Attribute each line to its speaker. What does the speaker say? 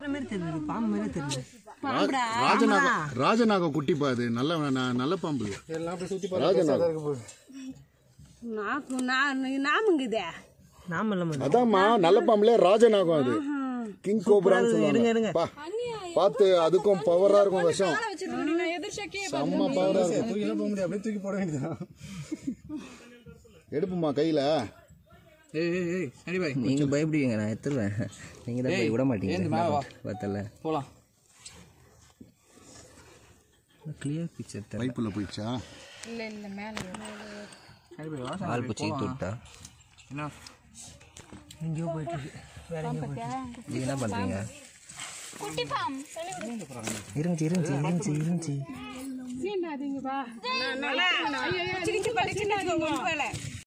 Speaker 1: மாதிரி தெரியுது பாம்பு மாதிரி தெரியுது
Speaker 2: ராஜநாகம் ராஜநாகம் குட்டிப்பா அது நல்ல ந- நல்ல பாம்பு ராஜநாகம்
Speaker 3: நாக்கு நான் நாமுங்குதே
Speaker 1: நாம இல்லாம
Speaker 2: அதாம்மா நல்ல பாம்புல ராஜநாகம் அது கிங் கோப்ரான்னு
Speaker 1: இருங்க, இருங்க.
Speaker 2: சொல்லுவாங்க பா, பார்த்து அதுக்கும் பவரா இருக்கும் விஷம் செம்ம பவரா இருக்கும்
Speaker 4: தூக்கிலாம் போக முடியாது அப்படியே தூக்கி போட வேண்டியதான்
Speaker 2: எடுப்புமா கையில
Speaker 4: ஏய் ஏய் ஏய் அடி பாய்
Speaker 5: நீங்க பயப்படுவீங்க நான் எடுத்துருவேன் நீங்க தான் போய் விட
Speaker 4: ஏந்து மேல வா.
Speaker 5: மாட்டீங்க பார்த்தல
Speaker 4: போலாம்
Speaker 5: கிளியர் பிக்சர் தர
Speaker 2: பைப்புல போயிடுச்சா
Speaker 4: அடி பாய் வா
Speaker 5: ஆள் பூச்சி தொட்டா
Speaker 4: என்ன
Speaker 1: எங்கேயோ போயிட்டு இருக்கு வேற எங்கேயோ போயிட்டு
Speaker 5: நீங்க என்ன பண்றீங்க இருந்துச்சு இருந்துச்சு இருந்துச்சு இருந்துச்சு
Speaker 3: சிரிச்சு படிச்சுன்னு கொண்டு வேலை